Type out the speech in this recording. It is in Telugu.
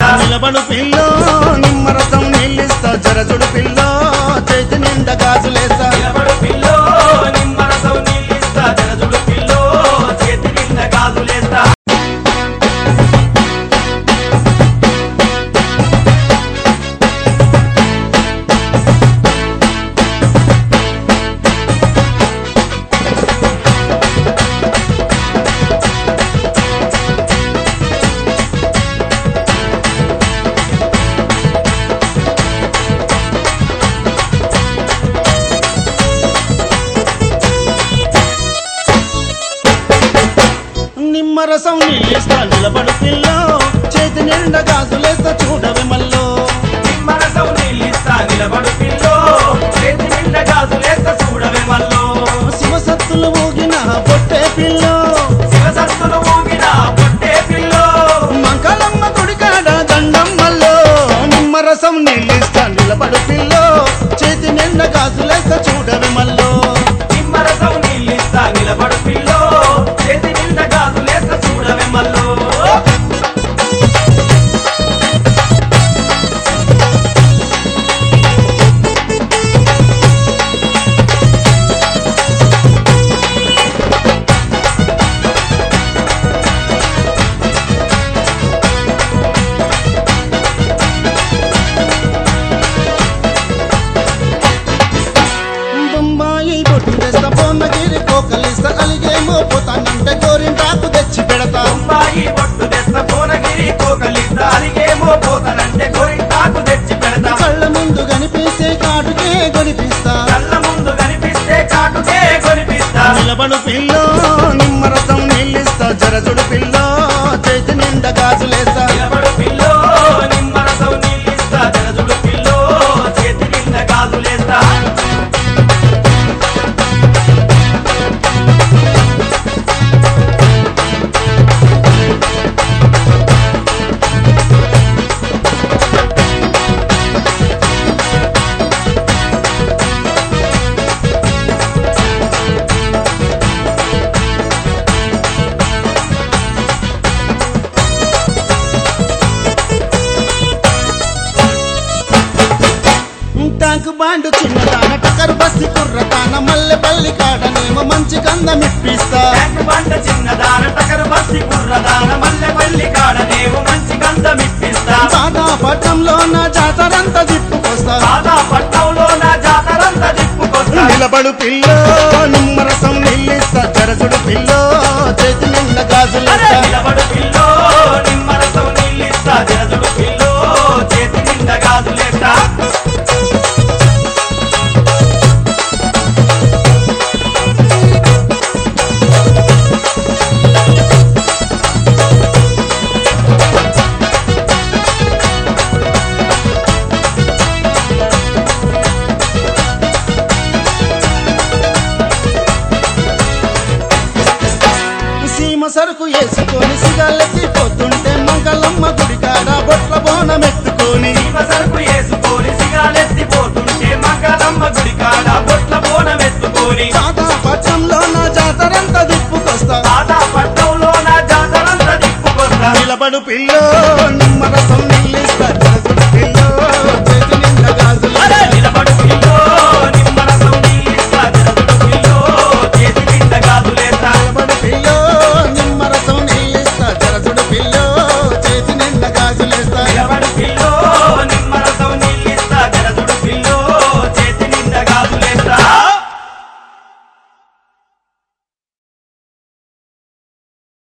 నిలబడు పిల్లో నిమ్మరసం నీళ్ళిస్తా జరజుడు పిల్లో చేతి నిండా గాజులేస్తా నిలబడు పిల్లో నిమ్మరసం నీళ్ళిస్తా జనజుడు పిల్లో చేతి నిండా గాజులేస్తా నిమ్మరసం నీళ్ళిస్తా నిలబడు పిల్లో చేతి నిండా గాజులేస్తా చూడవే మల్లో నిమ్మరసం నీళ్ళిస్తా నిలబడు పిల్లో చేతి నిండా గాజులేస్తా చూడవే మల్లో శివసత్తులు ఊగిన పొట్టే పిల్లో శివసత్తులు ఊగిన పొట్టే పిల్లో మంకలమ్మ గుడికాడ దండం మల్లో నిమ్మరసం నీళ్ళిస్తా నిలబడు పిల్లో చేతి నిండా గాజులేస్తా చూడవే మల్లో నిమ్మరసం నీళ్ళిస్తా నిలబడు పిల్లో చేతి నిండా గాజులేస్తా చూడవే మల్లో బొమ్మాయి బొట్టు తెస్తా బొమ్మగిరి కోకలిస్తా అలిగేమో పోతానంటే గోరింటాకు తెచ్చి పెడతా బొంబాయి బొట్టు తెస్తా భువనగిరి కోకలిస్తా అలిగేమో పోతానంటే గోరింటాకు తెచ్చి పెడతా కళ్ళ ముందు కనిపిస్తే కాటుకే కొనిపిస్తా కళ్ళ ముందు కనిపిస్తే చాటుకే కొనిపిస్తా నిలబడు పిల్లో నిమ్మరసం నీళ్ళిస్తా జరజుడు పిల్లో చేతి నిండా గాజులేస్తా నిలబడు పిల్లో నిమ్మరసం నీళ్ళిస్తా జనజుడు పిల్లో చేతి నిండా గాజులేస్తా టాంకు బాండు చిన్నదాన టకరు బస్సి కుర్రతాన మల్లె పల్లి కాడనేమో మంచి గంధం ఇప్పిస్తా ట్యాంక్ బండ చిన్నదాన టకరు బస్సి కుర్రదాన మల్లె పల్లి కాడనేమో మంచి గంధం ఇప్పిస్తా సాదా పట్టంలో నా జాతరంతా తిప్పుకొస్తా సాదా పట్నంలో నా జాతరంతా తిప్పుకొస్తా నిలబడు పిల్లో నిమ్మరసం నీళ్ళిస్తా జరజుడు పిల్లో చేతి నిండా అరే గాజులేస్తా నిలబడు పిల్ల